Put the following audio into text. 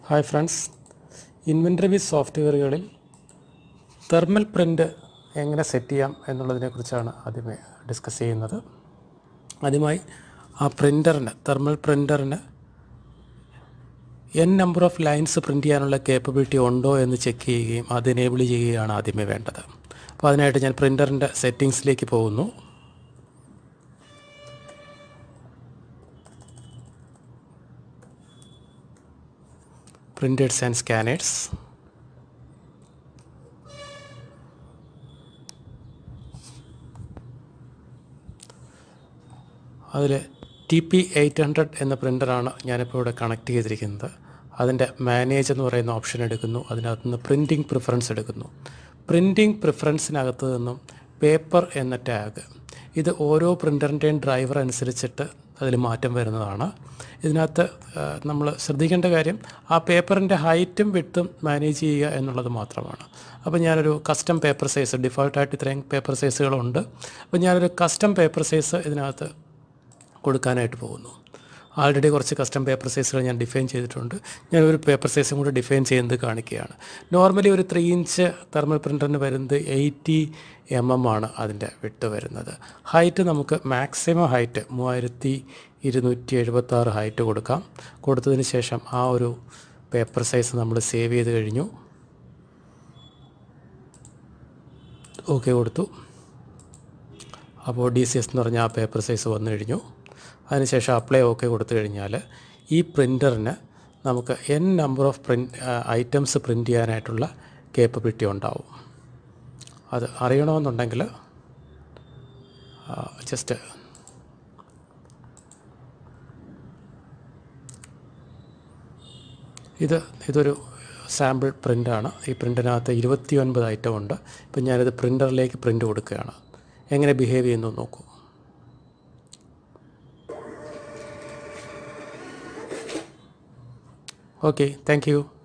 hi friends inventory with സോഫ്റ്റ്വെയറുകളിൽ thermal print എങ്ങനെ set ചെയ്യാം എന്നുള്ളതിനെക്കുറിച്ചാണ് ആദ്യമേ ഡിസ്കസ് ചെയ്യുന്നത് ആദ്യമായി ആ പ്രിൻ്ററിന് തെർമൽ പ്രിൻ്ററിന് n number of lines print ചെയ്യാനുള്ള കേപ്പബിലിറ്റി ഉണ്ടോ എന്ന് ചെക്ക് ചെയ്യുകയും അത് എനേബിൾ ചെയ്യുകയാണ് ആദ്യമേ വേണ്ടത് അപ്പോൾ അതിനായിട്ട് ഞാൻ പ്രിൻ്ററിൻ്റെ സെറ്റിങ്സിലേക്ക് പോകുന്നു printers and scanners അതിൽ ടി പി എയ്റ്റ് ഹൺഡ്രഡ് എന്ന പ്രിൻ്ററാണ് ഞാനിപ്പോൾ ഇവിടെ കണക്ട് ചെയ്തിരിക്കുന്നത് അതിൻ്റെ മാനേജ് എന്ന് പറയുന്ന ഓപ്ഷൻ എടുക്കുന്നു അതിനകത്ത് നിന്ന് പ്രിൻറ്റിംഗ് പ്രിഫറൻസ് എടുക്കുന്നു പ്രിൻറ്റിംഗ് പ്രിഫറൻസിനകത്ത് നിന്നും പേപ്പർ എന്ന ടാഗ് ഇത് ഓരോ പ്രിൻ്ററിൻ്റെയും ഡ്രൈവർ അനുസരിച്ചിട്ട് അതിൽ മാറ്റം വരുന്നതാണ് ഇതിനകത്ത് നമ്മൾ ശ്രദ്ധിക്കേണ്ട കാര്യം ആ പേപ്പറിൻ്റെ ഹൈറ്റും വിട്ടും മാനേജ് ചെയ്യുക എന്നുള്ളത് മാത്രമാണ് അപ്പോൾ ഞാനൊരു കസ്റ്റം പേപ്പർ സൈസ് ഡിഫോൾട്ടായിട്ട് ഇത്രയും പേപ്പർ സൈസുകളുണ്ട് അപ്പോൾ ഞാനൊരു കസ്റ്റം പേപ്പർ സൈസ് ഇതിനകത്ത് കൊടുക്കാനായിട്ട് പോകുന്നു ആൾറെഡി കുറച്ച് കസ്റ്റം പേപ്പർ സൈസുകൾ ഞാൻ ഡിഫൈൻ ചെയ്തിട്ടുണ്ട് ഞാനൊരു പേപ്പർ സൈസും കൂടി ഡിഫൈൻ ചെയ്യുന്നത് കാണിക്കുകയാണ് നോർമലി ഒരു ത്രീ ഇഞ്ച് തെർമൽ പ്രിൻ്ററിന് വരുന്നത് എയ്റ്റി എം എം ആണ് അതിൻ്റെ വിട്ട് വരുന്നത് ഹൈറ്റ് നമുക്ക് മാക്സിമം ഹൈറ്റ് മൂവായിരത്തി ഇരുന്നൂറ്റി എഴുപത്താറ് ഹൈറ്റ് കൊടുക്കാം കൊടുത്തതിന് ശേഷം ആ ഒരു പേപ്പർ സൈസ് നമ്മൾ സേവ് ചെയ്ത് കഴിഞ്ഞു ഓക്കെ കൊടുത്തു അപ്പോൾ ഡി സി എസ് എന്ന് പറഞ്ഞ ആ പേപ്പർ സൈസ് വന്നു കഴിഞ്ഞു അതിനുശേഷം അപ്ലൈ ഓക്കെ കൊടുത്തു കഴിഞ്ഞാൽ ഈ പ്രിൻ്ററിന് നമുക്ക് n number of print items print ചെയ്യാനായിട്ടുള്ള കേപ്പബിലിറ്റി ഉണ്ടാവും അത് അറിയണമെന്നുണ്ടെങ്കിൽ ജസ്റ്റ് ഇത് ഇതൊരു സാമ്പിൾ പ്രിൻ്റാണ് ഈ പ്രിൻ്റിനകത്ത് ഇരുപത്തി ഒൻപത് ഐറ്റം ഉണ്ട് ഇപ്പം ഞാനിത് പ്രിൻ്ററിലേക്ക് പ്രിൻ്റ് കൊടുക്കുകയാണ് എങ്ങനെ ബിഹേവ് ചെയ്യുന്നു നോക്കൂ ഓക്കെ താങ്ക് യു